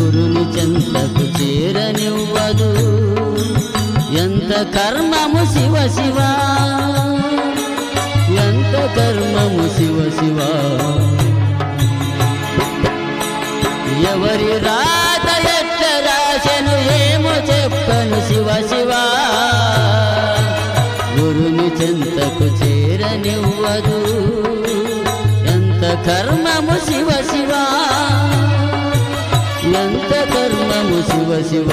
గురుని చెంతకు చేరనివ్వదు ఎంత కర్మము శివ శివ ఎంత కర్మము శివ శివ ఎవరి రాత ఎట్ల రాశను ఏమో చెప్పను శివ శివ గురుని చెంతకు చేరనివ్వదు ఎంత కర్మము శివ శివ ఎంత కర్మము శివ శివ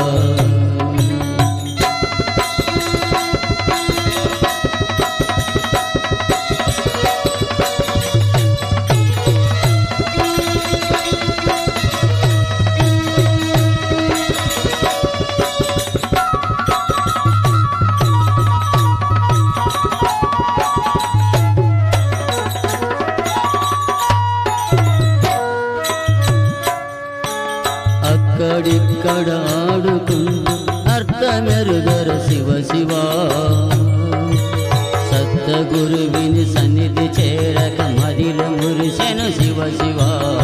అక్కడిక్కడ ఆడుకుంటూ అర్థమెరుగర శివ శివ సత్త గురువిని సన్నిధి చేరక మదిల మురిసెను శివ శివ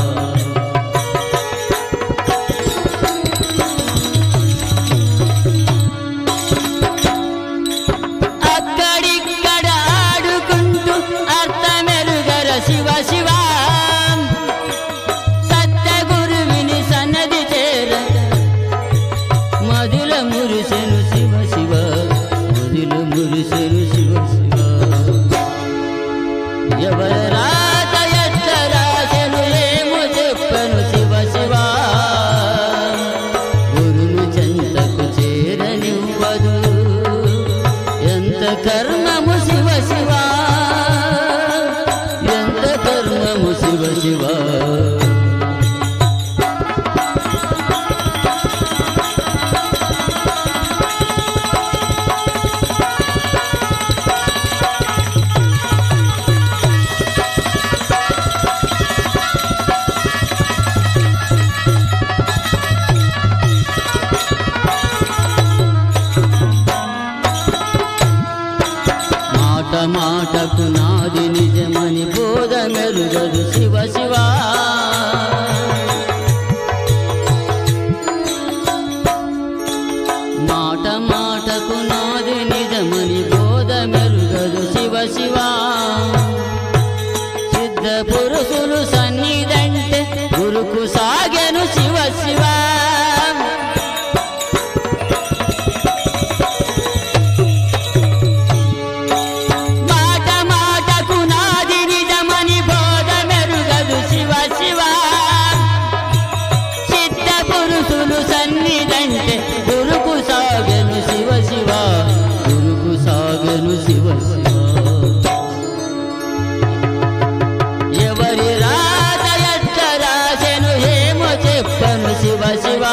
అక్కడిక్కడ ఆడుకుంటూ అర్థమెరుగర శివ శివ సత్య గురువిని సన్నది చేర మధుల మురిసెను శివ శివ మధుల మురిసెను శివ శివ ఎవర రాత ఎట్ల రాసెను ఏమో చెప్పను శివ శివ గురును చెంతకు చేరనివ్వదు ఎంత కర్మము శివ శివ ఎంత కర్మము శివ శివ మాట మాటకు నాది నిజమని బోధ మెరుగదు శివ శివ మాట మాటకు నాది నిజమని బోధ మెరుగదు శివ శివ సిద్ధ పురుషులు సన్నిధంటే గురుకు సాగెను శివ శివ మాట మాటకు నాది నిజమని బోధ మెరుగదు శివ శివ చిత్త పురుషులు సన్నిధంటే గురుకు సాగను శివ శివ గురుకు సాగను శివ శివ ఎవరి రాత ఎట్ల రాసెను ఏమో చెప్పను శివ శివ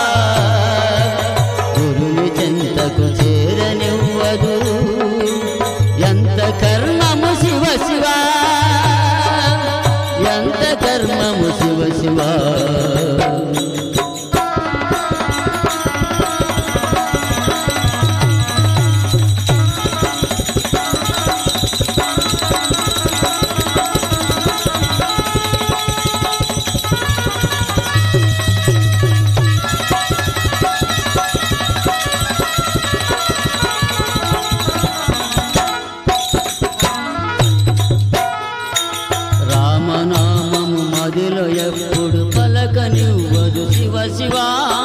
గురుని చెంతకు చేరనివ్వదు ఎంత కర్మము శివ శివ ఎంత కర్మము శివ శివ రామనామము మదిలో ఎప్పుడు పలకనివ్వదు శివ శివ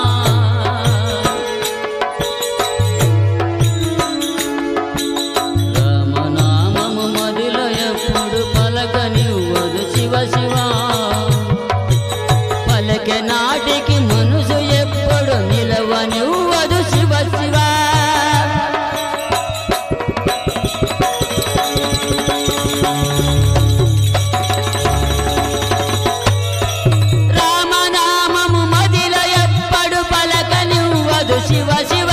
రామనామము మదిలో ఎప్పుడు పలకనివ్వదు శివ శివ పలకె నాటికి మనసు ఎప్పుడు నిలవనివ్వదు శివ శివ రామనామము మదిల ఎప్పుడు పలకనివ్వదు శివ శివ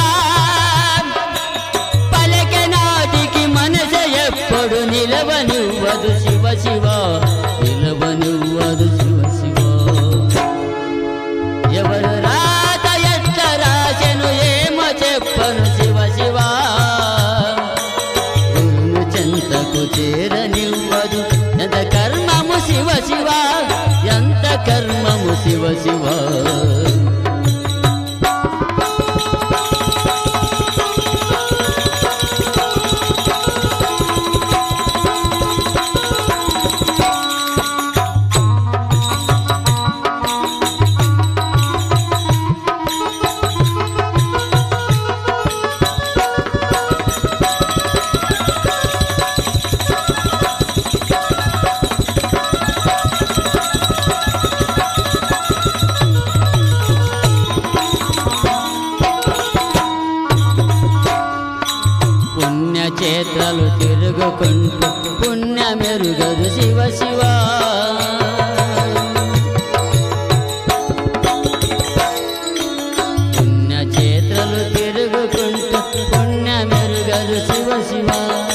పలక నాటికి మనస ఎప్పుడు నిలవనివ్వదు శివ శివ నిలవనివ్వదు శివ శివ ఎవరు రాత ఎట్ల రాసెను ఏమో చెప్పను శివ శివ గురును చెంతకు చేరనివ్వదు ఎంత కర్మము శివ శివ ఎంత కర్మము శివ శివ క్షేత్రాలు తిరుగుకుంటూ పుణ్యమెరుగదు శివ శివ పుణ్యక్షేత్రాలు తిరుగుకుంటూ పుణ్యమెరుగదు శివ శివ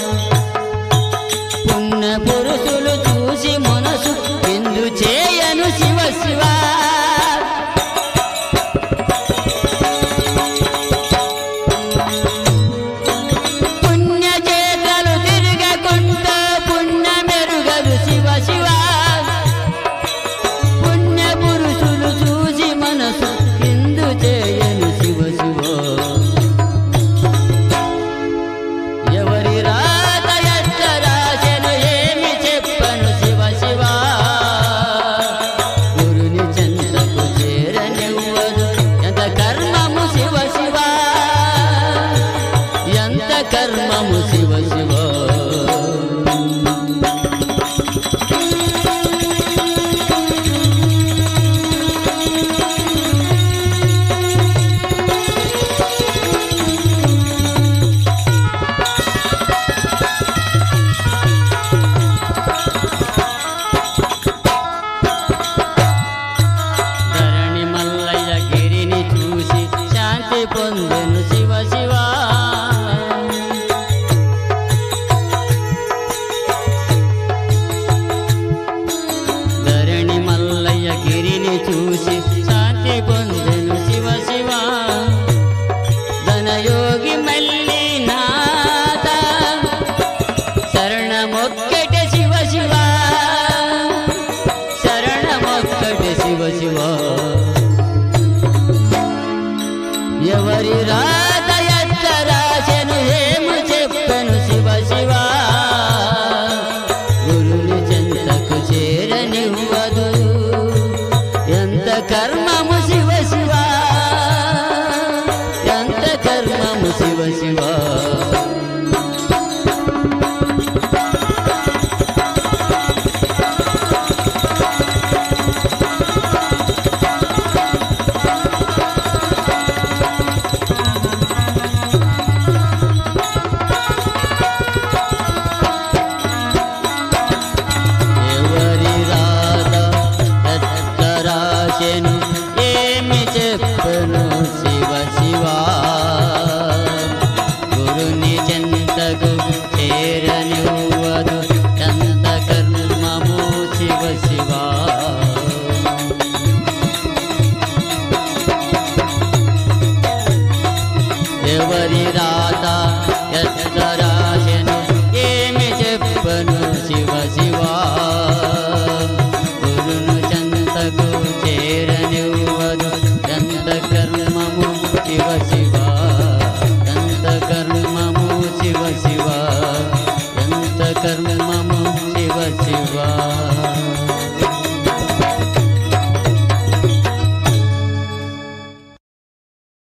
పుణ్య పురుషులు చూసి మనసు ఎందు చేయను శివ శివ పుణ్యచేతలు తిరగకుంటూ పుణ్యమెరుగదు శివ శివ పుణ్య పురుషులు చూసి మనసు ఎందు చేయను శివ శివ ఎవరి రాత ఎట్ట రాసెను ఏమి చెప్పను శివ శివ గురుని చెంతకు చేరనివ్వదు ఎంత కర్మము శివ శివ ఎంత కర్మము శివ శివ ధరణి మల్లయ్య గిరిని చూసి శాంతి పొందెను శివ శివ ధరణి మల్లయ్య గిరిని చూసి శాంతి పొందెను శివ శివ ధనయోగి మల్లి నాథ శరణమొక్కట శివ శివ శరణమొక్కట శివ శివ ఎవరి రాత ఎట్ట రాసెను ఏము చెప్పను శివ శివ గురుని చెంతకు చేరనివ్వదు ఎంత కర్మము శివ శివ ఎంత కర్మము శివ శివ ఎవరి రాత ఎట్ట రాసెను ఏమి చెప్పను శివ శివ గురుని చెంతకు చేరనివ్వదు ఎంత కర్మము శివ శివ ఎవరి రాత ఎట్ట రాసెను ఏమి చెప్పను శివ శివ గురును చంతకు చేరనివ్వదు ఎంత కర్మము శివ శివ ఎంత కర్మము శివ శివ ఎంత కర్మము శివ శివ